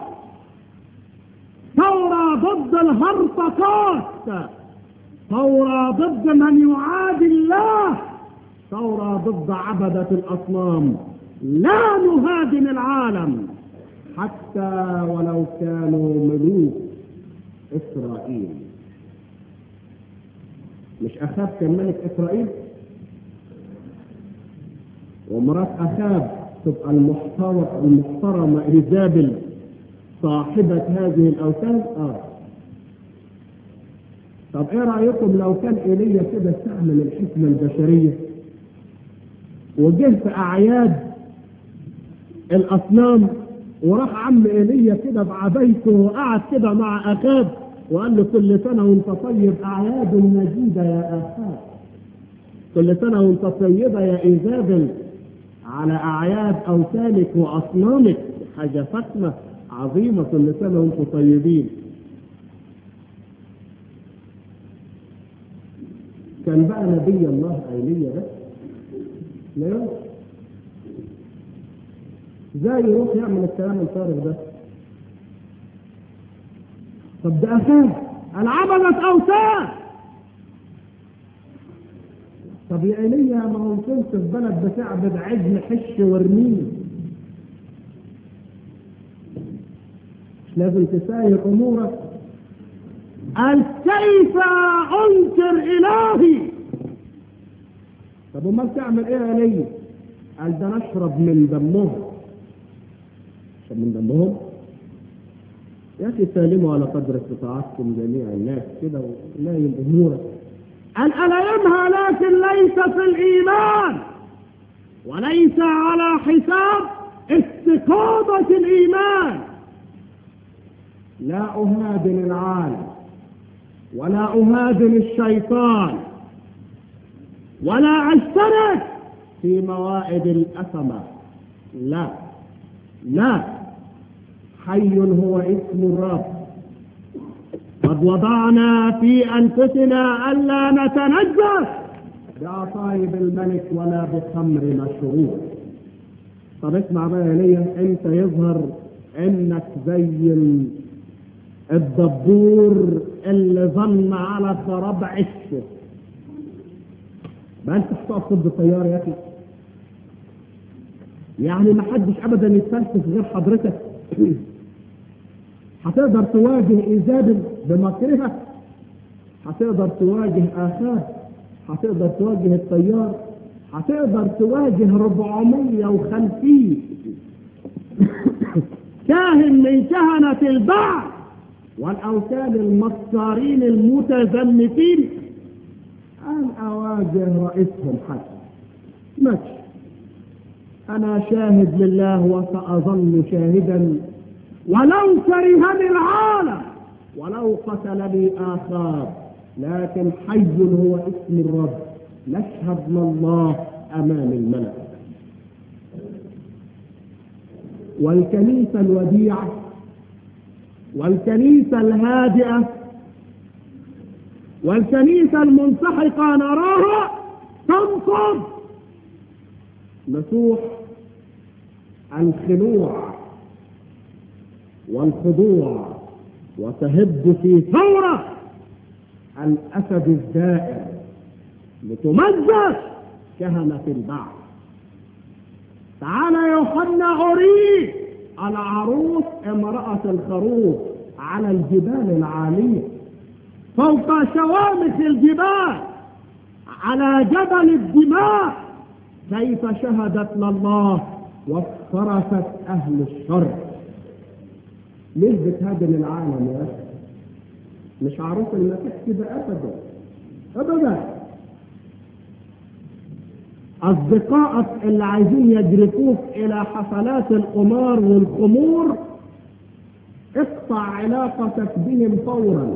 ثورة ضد الهرطقات ثورة ضد من يعادي الله ثورة ضد عبدة الأصنام لا نهادن العالم حتى ولو كانوا ملوك إسرائيل مش أخاب كان ملك إسرائيل ومرات أخاب تبقى المحترمة المحترمة إيزابل صاحبة هذه الأوثان آه طب إيه رأيكم لو كان إيليا كده استعمل الحكمة البشرية وجه في أعياد الأصنام وراح عم إيليا كده بعبيته وقعد كده مع أخاب وقال له كل سنة وأنت طيب أعياد مجيدة يا أخاب كل سنة وأنت طيبة يا إيزابل على أعياد أوثانك وأصنامك حاجة فخمة عظيمة كل سنة وأنتم طيبين كان بقى نبي الله ايليا ده لا يمكن ازاي يروح يعمل الكلام الفارغ ده طب ده اخاه العبدة اوثان طب يا ايليا ما هو كنت في بلد بتعبد عجل حش ورمين مش لازم تساير امورك قال كيف انكر الهي طب امال تعمل ايه يا لي قال ده نشرب من دمهم نشرب من دمهم يا اخي سالموا على قدر استطاعتكم جميع الناس كده ونايم امورك قال ألايمها لكن ليس في الايمان وليس على حساب استقامة الايمان لا اهادن العالم ولا أهادن الشيطان ولا أشترك في موائد الأثمة لا لا حي هو اسم الرب قد وضعنا في أنفسنا ألا نتنجس بعصايب الملك ولا بخمر مشروب طب اسمع بقى يا ليا انت يظهر انك زي الدبور اللي ظن على خراب عشه ما انت هتقف ضد الطيار يا اخي يعني ما حدش ابدا يتفلسف غير حضرتك هتقدر تواجه ايزابل بمكرها هتقدر تواجه اخاب هتقدر تواجه الطيار هتقدر تواجه 450 كاهن من كهنة البعث والأوثان المصارين المتزمتين أن أواجه رئيسهم حتى ماشي أنا شاهد لله وسأظل شاهدا ولو كرهني العالم ولو قتلني آخر لكن حي هو اسم الرب نشهد لله أمام الملك والكنيسة الوديعة والكنيسة الهادئة والكنيسة المنسحقة نراها تنصب مسوح الخنوع والخضوع وتهب في ثورة الأسد الدائر لتمزق كهنة البعث تعالى يا يوحنا أريد العروس امرأة الخروف على الجبال العالية فوق شوامخ الجبال على جبل الدماء كيف شهدت لله وافترست أهل الشر ليه بتهاجم العالم يا أخي مش عروس المسيح كده أبدا أبدا أصدقائك اللي عايزين يجرفوك إلى حفلات القمار والخمور اقطع علاقتك بهم فورا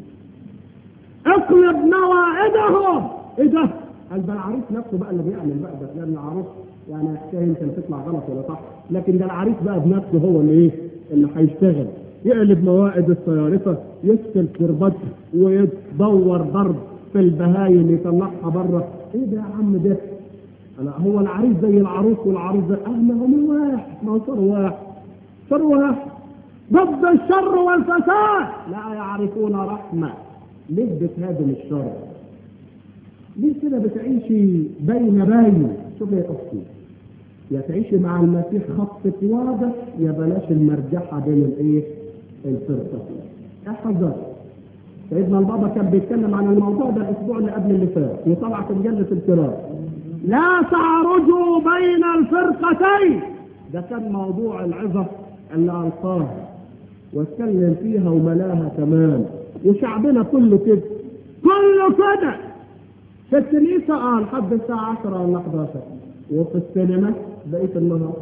اقلب موائدهم ايه ده؟ قال ده العريس نفسه بقى اللي بيعمل بقى ده لان العروس يعني حكايه يمكن تطلع غلط ولا صح لكن ده العريس بقى بنفسه هو اللي ايه؟ اللي هيشتغل يقلب موائد الصيارفه يسكن كربات ويدور ضرب في البهايم يطلعها بره ايه ده يا عم ده؟ أنا هو العريس زي العروس والعروس زي اه ما هو من واحد ما هو صار واحد صار واحد ضد الشر والفساد لا يعرفون رحمة ليه بتهاجم الشر ليه كده بتعيشي بين بين شوف يا اختي يا تعيشي مع المسيح خطك واضح يا بلاش المرجحة بين الايه الفرقة احذر سيدنا البابا كان بيتكلم عن الموضوع ده الاسبوع اللي قبل اللي فات وطلع في مجلة الكرام لا تعرجوا بين الفرقتين ده كان موضوع العظة اللي ألقاها واتكلم فيها وملاها كمان وشعبنا كله كده كله كده في الكنيسة اه لحد الساعة 10 ولا 11 وفي السينما بقيت النهار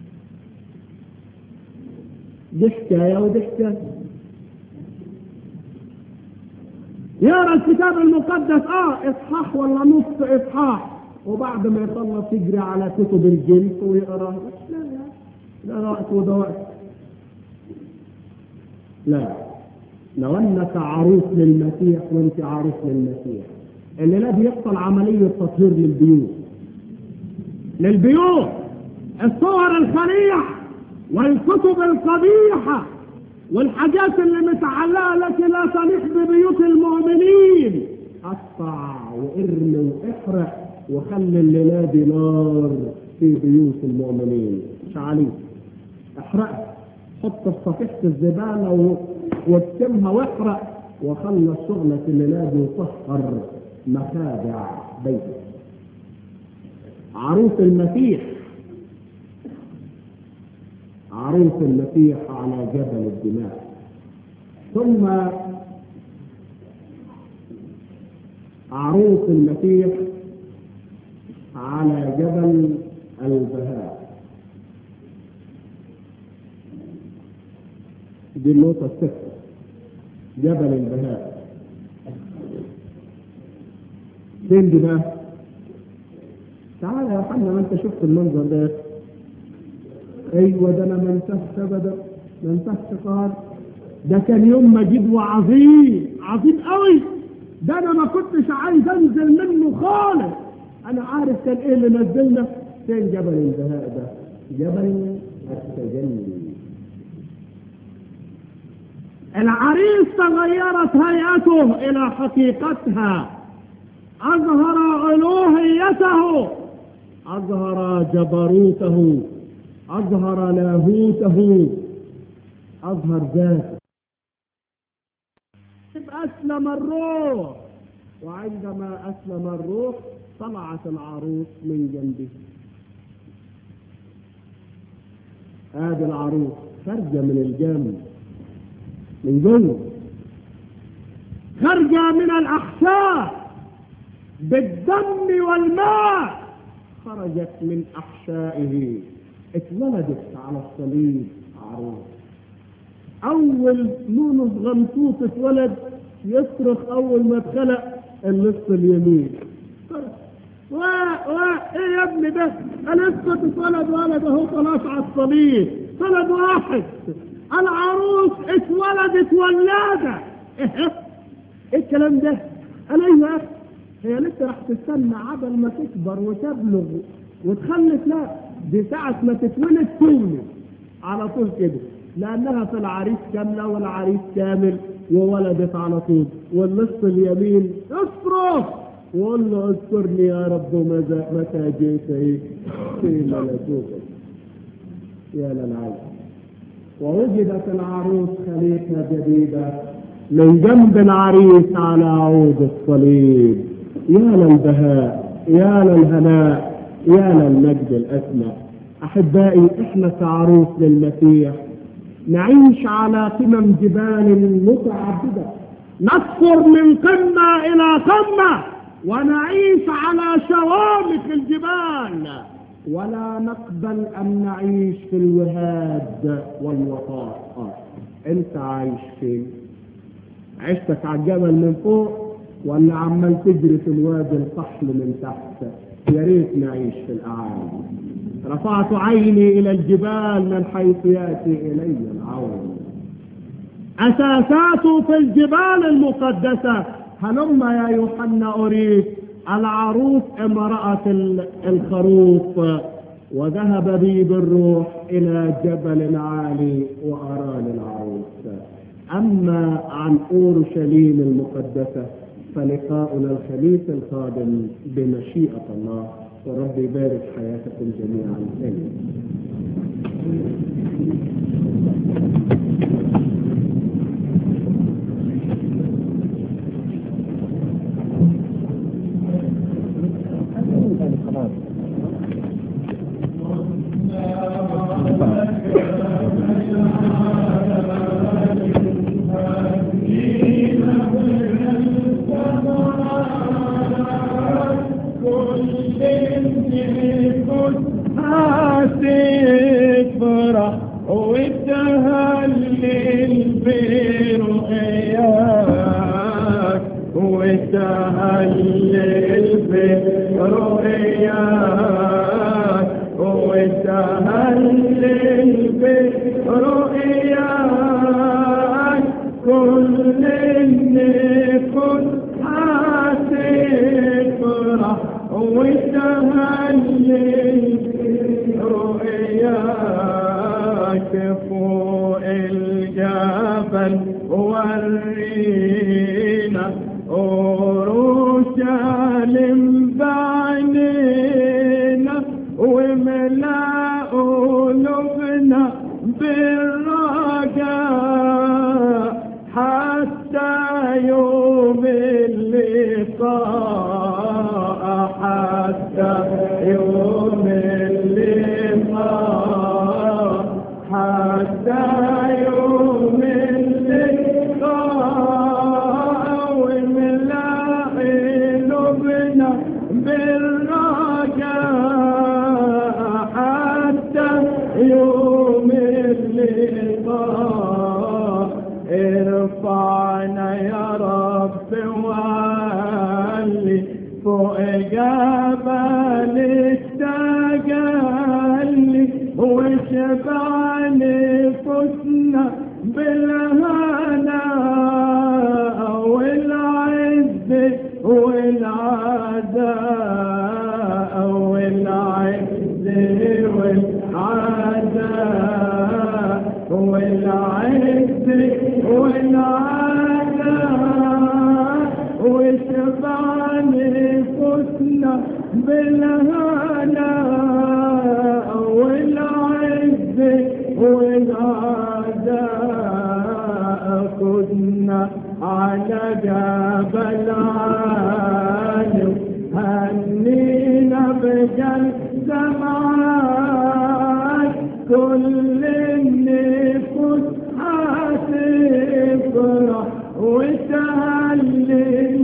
دي حكاية ودي حكاية يقرا الكتاب المقدس اه اصحاح ولا نص اصحاح وبعد ما يخلص يجري على كتب الجنس ويقرا لا لا لا وقت وده وقت لا لو انك عروس للمسيح وانت عروس للمسيح اللي لا بيحصل عملية تطهير للبيوت للبيوت الصور الخليعة والكتب القبيحة والحاجات اللي متعلقة التي لا تليق ببيوت المؤمنين قطع وارمي واحرق وخلي الليلة دي نار في بيوت المؤمنين مش عليك احرقها حط في صفيحة الزبالة و... واكتمها واحرق وخلص شغلك الليلة دي وطهر مخادع بيتك عروس المسيح عروس المسيح على جبل الدماء ثم عروس المسيح على جبل البهاء دي النقطة الستة جبل البهاء فين دي بقى؟ تعالى يا حنا ما انت شفت المنظر ده ايوه ده انا ما انساش ابدا ما انساش قال ده كان يوم مجيد وعظيم عظيم قوي ده انا ما كنتش عايز انزل منه خالص انا عارف كان ايه اللي نزلنا فين جبل البهاء ده جبل التجلي العريس تغيرت هيئته الى حقيقتها اظهر الوهيته اظهر جبروته اظهر لاهوته اظهر ذاته اسلم الروح وعندما اسلم الروح طلعت العروس من جنبه ادي العروس خارجه من الجنب من جوه خارجه من الاحشاء بالدم والماء خرجت من احشائه اتولدت على الصليب عروس اول نونس غمسوس اتولد يصرخ اول ما اتخلق النصف اليمين و و ايه يا ابني ده انا لسه اتولد ولد اهو خلاص على الصليب ولد واحد العروس اتولدت ولاده ايه ايه الكلام ده انا ايوه هي لسه راح تستنى عبل ما تكبر وتبلغ وتخلف لا دي ساعة ما تتولد تولد على طول كده لأنها في العريس كاملة والعريس كامل وولدت على طول والنصف اليمين اصرف وقول له اذكرني يا رب متى متى جئت ايه في ملكوتك يا للعجب ووجدت العروس خليفة جديدة من جنب العريس على عود الصليب يا للبهاء يا للهناء يا للمجد الأسمى أحبائي إحنا كعروس للمسيح نعيش على قمم جبال متعددة نصفر من قمة إلى قمة ونعيش على شوامخ الجبال ولا نقبل أن نعيش في الوهاد والوطاء أنت عايش فين؟ عشتك على الجبل من فوق ولا عمال تجري في الوادي الفحل من تحت يا ريت نعيش في الأعالي رفعت عيني إلى الجبال من حيث يأتي إلي العون أساسات في الجبال المقدسة هلم يا يوحنا أريد العروس امرأة الخروف وذهب بي بالروح إلى جبل عالي وأراني العروس أما عن أورشليم المقدسة فلقاؤنا الخميس القادم بمشيئة الله ورب يبارك حياتكم جميعا آمين فوق جبل واشبع نفوسنا بالهناء والعز والعزاء والعز والعزاء والعز والعزاء واشبع نفوسنا بالهناء والعز والعزاء خذنا على جبل عالي هنينا بجل سمعات كل النفوس هتفرح وتهلل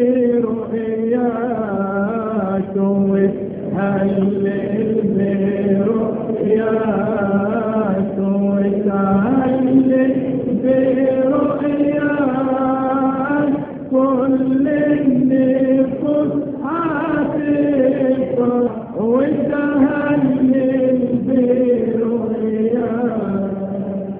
برؤياكم وتهلل برؤياكم وتهلل برؤياك كل النفوس هتفرح وتهلل برؤياك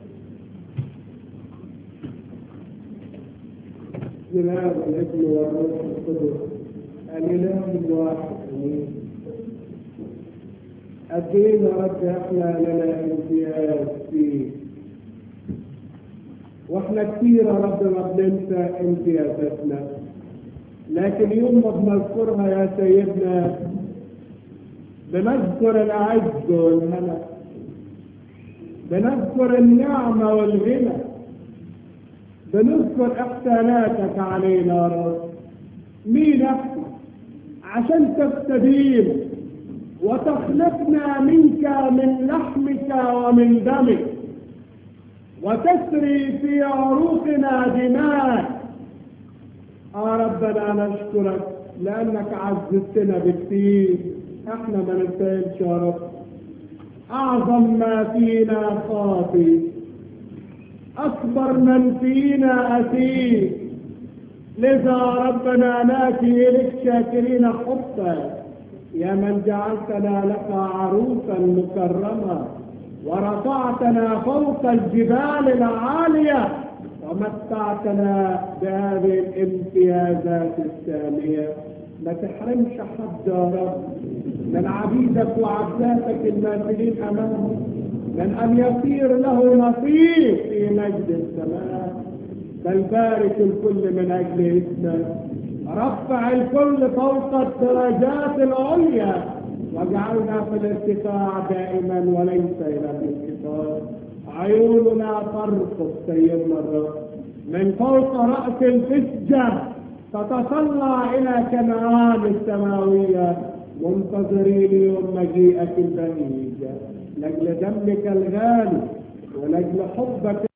الاب والابن والروح القدس الاله الواحد امين قديم يا رب احنا لنا امتياز فيه واحنا كتير يا رب ما بننسى امتيازاتنا لكن يوم ما بنذكرها يا سيدنا بنذكر العز والهنا بنذكر النعمة والغنى بنذكر احساناتك علينا يا رب مين احنا عشان تستدين وتخلقنا منك من لحمك ومن دمك وتسري في عروقنا دماء يا ربنا نشكرك لانك عززتنا بكثير احنا ما نستاهلش يا رب اعظم ما فينا خاطئ أكبر من فينا أثيم لذا ربنا ناتي إليك شاكرين حبا يا من جعلتنا لك عروسا مكرمة ورفعتنا فوق الجبال العالية ومتعتنا بهذه الامتيازات السامية ما تحرمش حد يا رب من عبيدك وعبداتك الماثلين أمامك من أن يصير له نصيب في مجد السماء بل بارك الكل من أجل اسمك رفع الكل فوق الدرجات العليا واجعلنا في الارتفاع دائما وليس إلى الانخفاض عيوننا ترقص سيدنا الرب من فوق رأس الفسجة تتطلع إلى كنعان السماوية منتظرين يوم مجيئك البهيج لأجل دمك الغالي ولأجل حبك